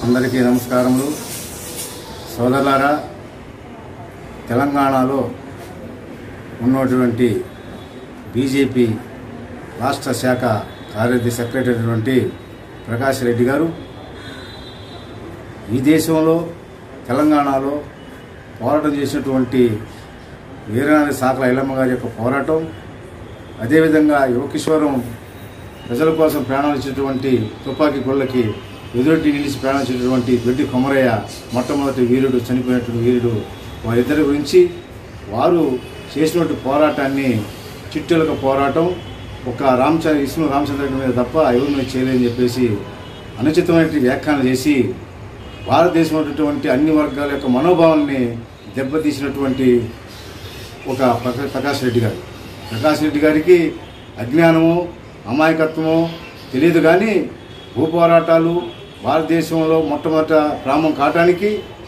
అందరికీ నమస్కారములు సోదరులారా తెలంగాణలో ఉన్నటువంటి బీజేపీ రాష్ట్ర శాఖ కార్యదర్శి సెక్రటరీ అయినటువంటి ప్రకాష్ రెడ్డి గారు ఈ దేశంలో తెలంగాణలో పోరాటం చేసినటువంటి వీరనారి సాకల ఐలమ్మ గారి యొక్క పోరాటం అదేవిధంగా యువకిషోరం ప్రజల కోసం ప్రాణాలు ఇచ్చినటువంటి తుపాకీ గుళ్ళకి ఎదురొట్టి నిలిచి ప్రాణాలు ఇచ్చినటువంటి దొడ్డి కొమరయ్య మొట్టమొదటి వీరుడు చనిపోయినటువంటి వీరుడు వారిద్దరి గురించి వారు చేసినటువంటి పోరాటాన్ని చిట్టులకు పోరాటం ఒక రామచంద్ర విష్ణు రామచంద్ర రెడ్డి మీద తప్ప ఎవరి మీద చేయలేదని చెప్పేసి అనుచితమైన వ్యాఖ్యానం చేసి భారతదేశంలో ఉన్నటువంటి అన్ని వర్గాల యొక్క మనోభావాల్ని దెబ్బతీసినటువంటి ఒక ప్రకా- ప్రకాష్ రెడ్డి గారు ప్రకాష్ రెడ్డి గారికి అజ్ఞానము అమాయకత్వము తెలియదు కానీ భూ పోరాటాలు భారతదేశంలో మొట్టమొదట గ్రామం కావటానికి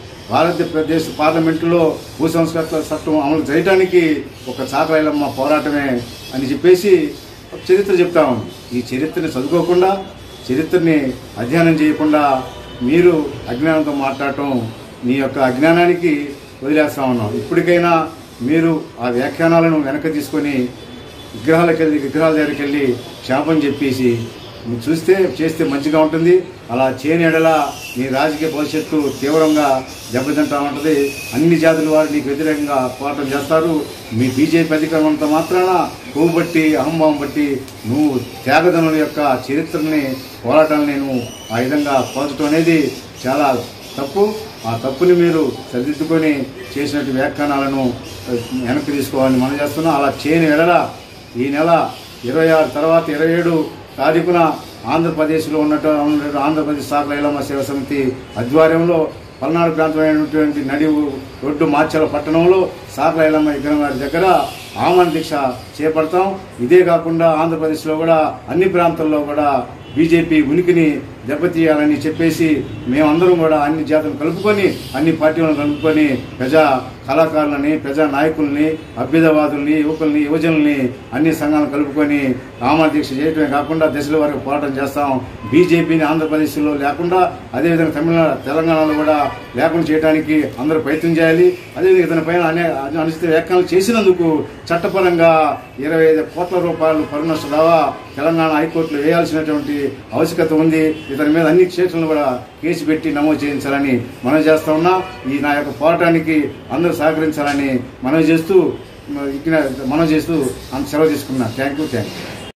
భారతదేశ పార్లమెంటులో భూ సంస్కృత చట్టం అమలు చేయడానికి ఒక చాకలైలమ్మ పోరాటమే అని చెప్పేసి ఒక చరిత్ర చెప్తా ఉంది ఈ చరిత్రని చదువుకోకుండా చరిత్రని అధ్యయనం చేయకుండా మీరు అజ్ఞానంతో మాట్లాడటం మీ యొక్క అజ్ఞానానికి వదిలేస్తా ఉన్నాం ఇప్పటికైనా మీరు ఆ వ్యాఖ్యానాలను వెనక్కి తీసుకొని విగ్రహాలకు వెళ్ళి విగ్రహాల దగ్గరికి వెళ్ళి క్షాపం చెప్పేసి మీరు చూస్తే చేస్తే మంచిగా ఉంటుంది అలా చేయని ఎడల మీ రాజకీయ భవిష్యత్తు తీవ్రంగా దెబ్బతింటా ఉంటుంది అన్ని జాతుల వారు నీకు వ్యతిరేకంగా పోరాటం చేస్తారు మీ బీజేపీ అధికారం అంత మాత్రాన కొవ్వు బట్టి అహంభావం బట్టి నువ్వు త్యాగదనుల యొక్క చరిత్రని పోరాటాన్ని నువ్వు ఆ విధంగా పోల్చడం అనేది చాలా తప్పు ఆ తప్పుని మీరు సరిదిద్దుకొని చేసినట్టు వ్యాఖ్యానాలను వెనక్కి తీసుకోవాలని మనం చేస్తున్నాం అలా చేయని ఎడల ఈ నెల ఇరవై ఆరు తర్వాత ఇరవై ఏడు తారీఖున ఆంధ్రప్రదేశ్లో ఉన్నట్టు ఉన్నటువంటి ఆంధ్రప్రదేశ్ సాకల ఇలమ సేవ సమితి ఆధ్వర్యంలో పల్నాడు ప్రాంతమైనటువంటి నడి రోడ్డు మార్చల పట్టణంలో సాకల ఇలమ్మ విగ్రహం గారి దగ్గర ఆమరణ దీక్ష చేపడతాం ఇదే కాకుండా ఆంధ్రప్రదేశ్లో కూడా అన్ని ప్రాంతాల్లో కూడా బీజేపీ ఉనికిని దెబ్బతీయాలని చెప్పేసి మేమందరం కూడా అన్ని జాతులను కలుపుకొని అన్ని పార్టీలను కలుపుకొని ప్రజా కళాకారులని ప్రజా నాయకుల్ని అభ్యుదవాదుల్ని యువకుల్ని యువజనుల్ని అన్ని సంఘాలను కలుపుకొని ఆమరణ దీక్ష చేయటమే కాకుండా దశల వరకు పోరాటం చేస్తాం బీజేపీని ఆంధ్రప్రదేశ్లో లేకుండా అదేవిధంగా తమిళనాడు తెలంగాణలో కూడా లేకుండా చేయడానికి అందరూ ప్రయత్నం చేయాలి అదేవిధంగా ఇతని పైన అనే అనుచిత వ్యాఖ్యలు చేసినందుకు చట్టపరంగా ఇరవై ఐదు కోట్ల రూపాయలు పరునష్ట దావా తెలంగాణ హైకోర్టులో వేయాల్సినటువంటి ఆవశ్యకత ఉంది ఇతని మీద అన్ని క్షేత్రాలను కూడా కేసు పెట్టి నమోదు చేయించాలని మనం చేస్తా ఉన్నా ఈ నా యొక్క పోరాటానికి అందరూ సహకరించాలని మనం చేస్తూ మనం చేస్తూ అంత సెలవు తీసుకున్నా థ్యాంక్ యూ థ్యాంక్ యూ